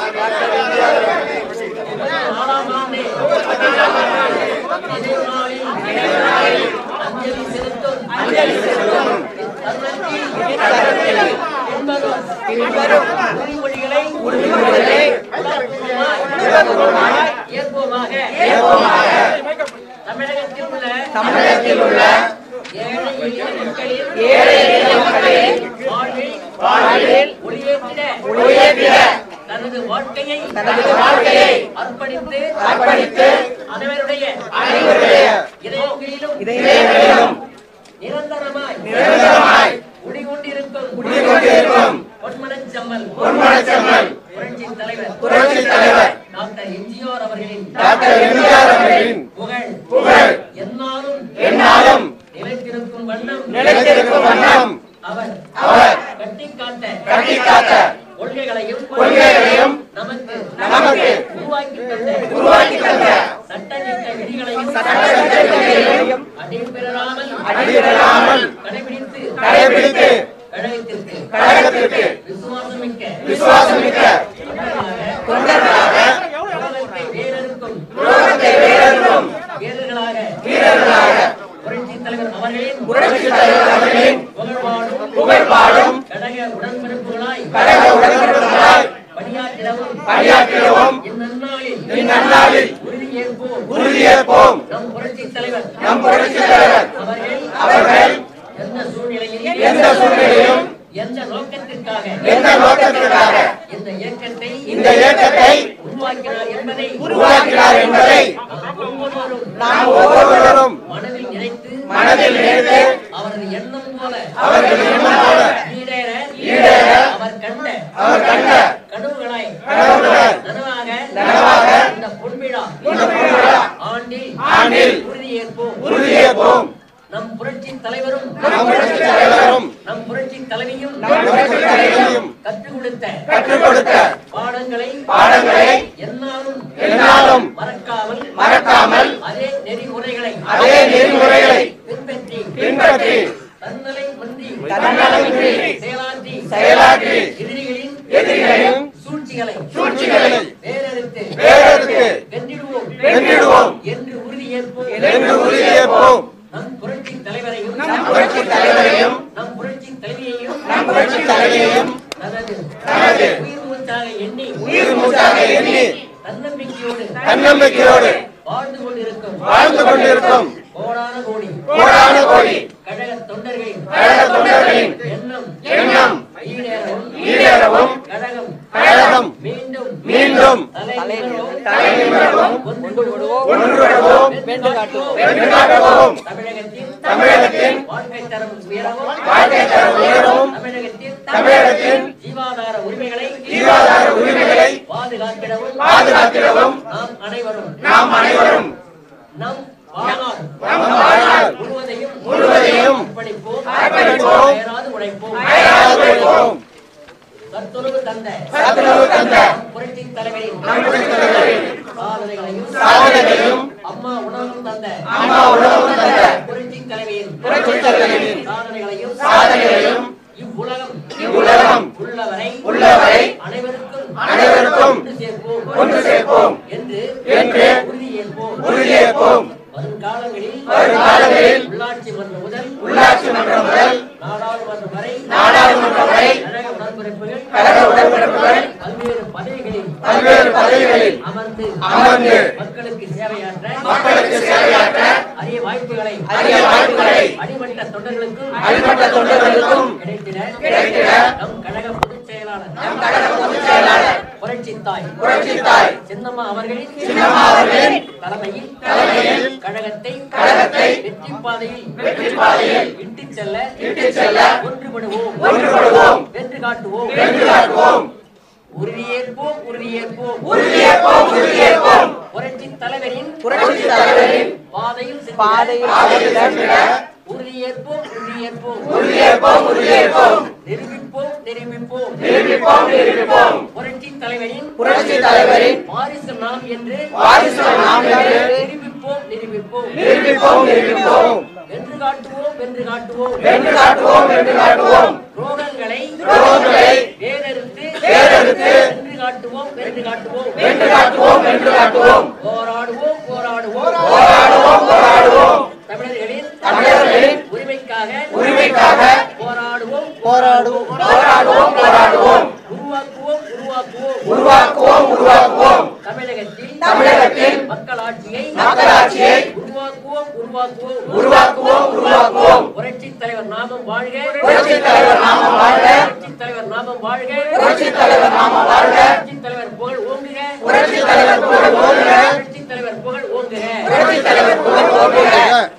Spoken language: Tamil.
நாலாம் ஆண்டு நினைவு நாளில் அஞ்சலி செலுத்தும் அஞ்சலி செலுத்தும் தருணத்தில் பின்வரும் உறுதிமொழிகளை உறுதிமொழிகளை ஏற்போமாக ஏற்போமாக தமிழகத்தில் உள்ள தமிழகத்தில் உள்ள ஏழை எளிய மக்களின் ஏழை எளிய மக்களின் வாழ்வில் வாழ்வில் ஒளியேற்றிட ஒளியேற்றிட தனது வாழ்க்கையை தனது வாழ்க்கையை அர்ப்பணித்து அர்ப்பணித்து அனைவருடைய அனைவருடைய இதயங்களிலும் இதயங்களிலும் நிரந்தரமாய் நிரந்தரமாய் குடிகொண்டிருக்கும் குடிகொண்டிருக்கும் பொன்மனச் செம்மல் பொன்மனச் செம்மல் புரட்சி தலைவர் புரட்சி தலைவர் டாக்டர் எம்ஜிஆர் அவர்களின் டாக்டர் எம்ஜிஆர் அவர்களின் புகழ் புகழ் என்னாலும் என்னாலும் நிலைத்திருக்கும் வண்ணம் நிலைத்திருக்கும் வண்ணம் அவர் அவர் கட்டி காட்ட கட்டி காட்ட கொள்கைகளையும் கொள்கைகளையும் நமக்கு நமக்கு உருவாக்கி தந்த உருவாக்கி தந்த சட்டத்திட்ட விதிகளையும் சட்டத்திட்ட விதிகளையும் அடிபெறாமல் அடிபெறாமல் கடைபிடித்து கடைபிடித்து கழகத்திற்கு கழகத்திற்கு விசுவாசமிக்க விசுவாசமிக்க தொண்டர்களாக உலகத்தை வேறறுக்கும் உலகத்தை வேறறுக்கும் வீரர்களாக வீரர்களாக புரட்சி தலைவர் அவர்களின் புரட்சி தலைவர் அவர்களின் புகழ்பாடும் புகழ்பாடும் கழக உடன்பிறப்புகளாய் கழக உடன்பிறப்புகளாய் பணியாற்றிடவும் பணியாற்றிடவும் இந்நன்னாளில் இந்நன்னாளில் உறுதியேற்போம் உறுதியேற்போம் நம் புரட்சி தலைவர் நம் புரட்சி தலைவர் அவர்கள் அவர்கள் எந்த சூழ்நிலையிலும் எந்த சூழ்நிலையிலும் எந்த நோக்கத்திற்காக எந்த நோக்கத்திற்காக இந்த இயக்கத்தை இந்த இயக்கத்தை உருவாக்கினார் என்பதை உருவாக்கினார் என்பதை நாம் ஒவ்வொருவரும் நாம் ஒவ்வொருவரும் மனதில் நினைத்து மனதில் நினைத்து அவரது எண்ணம் போல அவரது எண்ணம் போல ஈடேற ஈடேற அவர் கண்ட அவர் கண்ட கனவுகளாய் கனவுகளாய் நனவாக நனவாக இந்த பொன்விழா இந்த பொன்விழா ஆண்டில் ஆண்டில் உறுதியேற்போம் உறுதியேற்போம் நம் புரட்சி தலைவரும் நம் புரட்சி தலைவரும் நம் புரட்சி தலைவியும் நம் புரட்சி தலைவியும் கற்றுக் கொடுத்த கற்றுக் கொடுத்த பாடங்களை பாடங்களை என்னாலும் என்னாலும் மறக்காமல் மறக்காமல் அதே நெறிமுறைகளை அதே நெறிமுறைகளை பின்பற்றி பின்பற்றி தன்னலை ஒன்றி தன்னலமின்றி செயலாற்றி செயலாற்றி எதிரிகளின் எதிரிகளின் சூழ்ச்சிகளை சூழ்ச்சிகளை வேறறுத்து வேறறுத்து வென்றிடுவோம் வென்றிடுவோம் என்று உறுதியேற்போம் என்று உறுதியேற்போம் நம் புரட்சி தலைவரையும் நம் புரட்சி தலைவரையும் நம் புரட்சி தலைவியையும் நம் புரட்சி தலைவியையும் தனது தனது உயிர் மூச்சாக எண்ணி உயிர் மூச்சாக எண்ணி தன்னம்பிக்கையோடு தன்னம்பிக்கையோடு வாழ்ந்து கொண்டிருக்கும் வாழ்ந்து கொண்டிருக்கும் கோடான கோடி கோடான கோடி கழக தொண்டர்களின் கழக தொண்டர்களின் எண்ணம் எண்ணம் ஈடேறவும் ஈடேறவும் கழகம் கழகம் மீண்டும் மீண்டும் தலை நிமிரவும் ஒன்றுபடுவோம் ஒன்றுபடுவோம் வென்று காட்டுவோம் வென்று காட்டுவோம் தமிழகத்தின் தமிழகத்தின் வாழ்க்கை தரம் உயரவும் வாழ்க்கை தரம் உயரவும் தமிழகத்தின் தமிழகத்தின் ஜீவாதார உரிமைகளை ஜீவாதார உரிமைகளை பாதுகாத்திடவும் பாதுகாத்திடவும் நாம் அனைவரும் நாம் அனைவரும் நம் வாழ்நாள் நம் வாழ்நாள் முழுவதையும் முழுவதையும் அர்ப்பணிப்போம் அர்ப்பணிப்போம் அயராது உழைப்போம் அயராது உழைப்போம் கர்த்தருவு தந்த கர்த்தருவு தந்த புரட்சி தலைவரின் நம் புரட்சி தலைவரின் சாதனைகளையும் சாதனைகளையும் அம்மா உணவும் தந்த அம்மா உணவும் தந்த புரட்சி தலைவரின் புரட்சி தலைவரின் சாதனைகளையும் சாதனைகளையும் இவ்வுலகம் இவ்வுலகம் உள்ளவரை உள்ளவரை அனைவருக்கும் அனைவருக்கும் ஒன்று சேர்ப்போம் ஒன்று சேர்ப்போம் என்று என்று உறுதியேற்போம் உறுதியேற்போம் வருங்காலங்களில் வருங்காலங்களில் உள்ளாட்சி மன்றம் முதல் உள்ளாட்சி மன்றம் முதல் நாடாளுமன்றம் வரை நாடாளுமன்றம் வரை கழக உடன்பிறப்புகள் கழக உடன்பிறப்புகள் பல்வேறு பதவிகளில் பல்வேறு பதவிகளில் அமர்ந்து அமர்ந்து மக்களுக்கு சேவையாற்ற மக்களுக்கு சேவையாற்ற அரிய வாய்ப்புகளை அரிய வாய்ப்புகளை அடிமட்ட தொண்டர்களுக்கும் அடிமட்ட தொண்டர்களுக்கும் கிடைத்திட கிடைத்திட நம் கழக பொதுச் செயலாளர் நம் கழக பொதுச் செயலாளர் புரட்சி தாய் புரட்சி தாய் சின்னம்மா அவர்களின் சின்னம்மா அவர்களின் தலைமையில் தலைமையில் கழகத்தை கழகத்தை வெற்றி பாதையில் வெற்றி பாதையில் இட்டுச் செல்ல இட்டுச் செல்ல ஒன்றுபடுவோம் ஒன்றுபடுவோம் வென்று காட்டுவோம் வென்று காட்டுவோம் உறுதியேற்போம் உறுதியேற்போம் உறுதியேற்போம் உறுதியேற்போம் புரட்சி தலைவரின் புரட்சி தலைவரின் பாதையில் பாதையில் சென்றிட உறுதியேற்போம் உறுதியேற்போம் உறுதியேற்போம் உறுதியேற்போம் நிரூபிப்போம் நிரூபிப்போம் நிரூபிப்போம் நிரூபிப்போம் புரட்சி தலைவரின் புரட்சி தலைவரின் வாரிசு நாம் என்று வாரிசு நாம் என்று நிரூபிப்போம் நிரூபிப்போம் நிரூபிப்போம் நிரூபிப்போம் வென்று காட்டுவோம் வென்று காட்டுவோம் வென்று காட்டுவோம் வென்று காட்டுவோம் ரோகங்களை ரோகங்களை வேறறுத்து வேறறுத்து வென்று காட்டுவோம் வென்று காட்டுவோம் வென்று காட்டுவோம் வென்று காட்டுவோம் போராடுவோம் போராடுவோம் போராடுவோம் போராடுவோம் தமிழர்களின் தமிழர்களின் உரிமைக்காக உரிமைக்காக போராடுவோம் போராடுவோம் போராடுவோம் போராடுவோம் உருவாக்குவோம் உருவாக்குவோம் உருவாக்குவோம் உருவாக்குவோம் தமிழகத்தில் தமிழகத்தில் மக்களாட்சியை மக்களாட்சியை உருவாக்குவோம் உருவாக்குவோம் உருவாக்குவோம் உருவாக்குவோம் புரட்சி தலைவர் நாமம் வாழ்க புரட்சித் தலைவர் நாமம் வாழ்க புரட்சி தலைவர் நாமம் வாழ்க புரட்சித் தலைவர் நாமம் வாழ்க புரட்சி தலைவர் புகழ் ஓங்குக புரட்சித் தலைவர் புகழ் ஓங்குக புரட்சி தலைவர் புகழ் ஓங்குக புரட்சித் தலைவர் புகழ் ஓங்குக